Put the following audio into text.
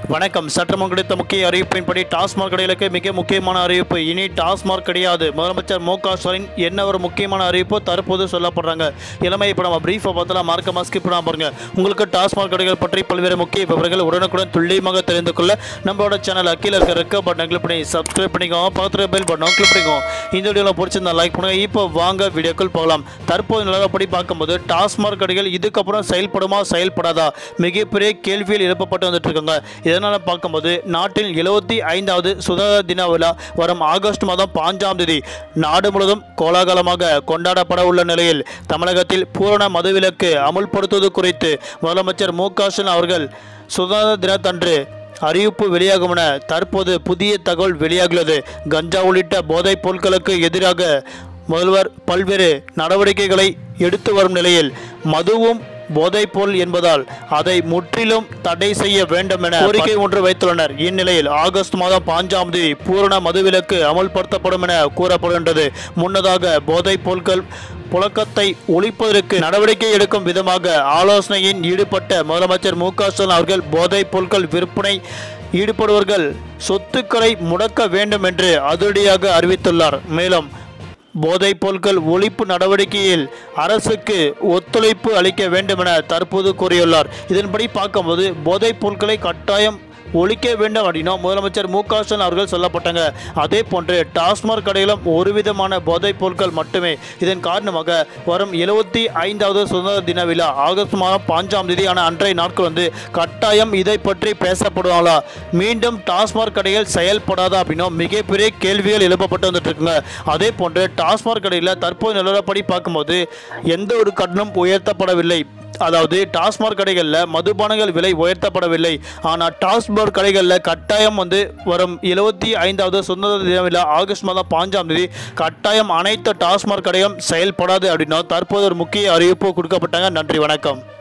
வணக்கம் சற்றுமுன் கிடைத்த முக்கிய அறிவிப்பின்படி டாஸ்மாக் கடைகளுக்கு மிக முக்கியமான அறிவிப்பு இனி டாஸ்மாக் கிடையாது முதலமைச்சர் மு க ஸ்டாலின் என்ன ஒரு முக்கியமான அறிவிப்பு தற்போது சொல்லப்படுறாங்க இளமை இப்போ நம்ம பிரீஃபை பார்த்தலாம் மார்க்கமாக ஸ்கிப் பண்ணாம பாருங்க உங்களுக்கு டாஸ்மாக் கடைகள் பற்றி பல்வேறு முக்கிய விவரங்கள் உடனுக்குடன் துல்லியமாக தெரிந்து கொள்ள நம்மளோட சேனல் கீழே இருக்க ரெக்க பட்டன் கிளிக் பண்ணி சப்ஸ்கிரைப் பண்ணிக்கோங்க பக்கத்தில் பெல் பட்டன் கிளிக் பண்ணிக்கோங்க இந்த வீடியோவில் பிடிச்சிருந்தா லைக் பண்ணுங்க இப்போ வாங்க வீடியோக்குள் போகலாம் தற்போது நிலவரப்படி பார்க்கும்போது டாஸ்மாக் கடைகள் இதுக்கப்புறம் செயல்படுமா செயல்படாதா மிகப்பெரிய கேள்வியில் எழுப்பப்பட்டு வந்துட்டு இருக்காங்க இதனால் பார்க்கும்போது நாட்டில் எழுபத்தி ஐந்தாவது சுதந்திர தின விழா வரும் ஆகஸ்ட் மாதம் பாஞ்சாம் தேதி நாடு முழுவதும் கோலாகலமாக கொண்டாடப்பட உள்ள நிலையில் தமிழகத்தில் பூரண மதுவிலக்கு அமுல்படுத்துவது குறித்து முதலமைச்சர் மு க ஸ்டாலின் அவர்கள் சுதந்திர தினத்தன்று அறிவிப்பு வெளியாகும் என தற்போது புதிய தகவல் வெளியாகியுள்ளது கஞ்சா உள்ளிட்ட போதைப் பொருட்களுக்கு எதிராக முதல்வர் பல்வேறு நடவடிக்கைகளை எடுத்து வரும் நிலையில் மதுவும் போதைப் பொருள் என்பதால் அதை முற்றிலும் தடை செய்ய வேண்டும் என கோரிக்கை ஒன்று வைத்துள்ளனர் இந்நிலையில் ஆகஸ்ட் மாதம் பாஞ்சாம் தேதி பூரண மதுவிலக்கு அமல்படுத்தப்படும் என கூறப்படுகின்றது முன்னதாக போதைப் பொருட்கள் புழக்கத்தை ஒழிப்பதற்கு நடவடிக்கை எடுக்கும் விதமாக ஆலோசனையின் ஈடுபட்ட முதலமைச்சர் மு க ஸ்டாலின் அவர்கள் போதைப் பொருட்கள் விற்பனை ஈடுபடுவர்கள் சொத்துக்களை முடக்க வேண்டும் என்று அதிரடியாக அறிவித்துள்ளார் மேலும் போதைப் பொருட்கள் ஒழிப்பு நடவடிக்கையில் அரசுக்கு ஒத்துழைப்பு அளிக்க வேண்டும் என தற்போது கூறியுள்ளார் இதன்படி பார்க்கும்போது போதைப் பொருட்களை கட்டாயம் ஒழிக்க வேண்டும் அப்படின்னா முதலமைச்சர் மு க ஸ்டாலின் அவர்கள் சொல்லப்பட்டாங்க அதே போன்று டாஸ்மாக் கடையிலும் ஒரு விதமான போதைப் பொருட்கள் மட்டுமே இதன் காரணமாக வரும் எழுபத்தி ஐந்தாவது சுதந்திர தின விழா ஆகஸ்ட் மாதம் பாஞ்சாம் தேதி ஆன அன்றைய நாட்கள் வந்து கட்டாயம் இதை பற்றி பேசப்படுவாங்களா மீண்டும் டாஸ்மாக் கடைகள் செயல்படாதா அப்படின்னா மிகப்பெரிய கேள்விகள் எழுப்பப்பட்டு வந்துட்டு இருக்குங்க அதே போன்று டாஸ்மாக் கடையில் தற்போது நிலவரப்படி பார்க்கும்போது எந்த ஒரு கட்டணம் உயர்த்தப்படவில்லை அதாவது டாஸ்மாக் கடைகளில் மதுபானங்கள் விலை உயர்த்தப்படவில்லை ஆனால் டாஸ்மாக் கடைகளில் கட்டாயம் வந்து வரும் எழுபத்தி ஐந்தாவது சுதந்திர தின விழா ஆகஸ்ட் மாதம் பாஞ்சாம் தேதி கட்டாயம் அனைத்து டாஸ்மாக் கடையும் செயல்படாது அப்படின்னா தற்போது ஒரு முக்கிய அறிவிப்பு கொடுக்கப்பட்டாங்க நன்றி வணக்கம்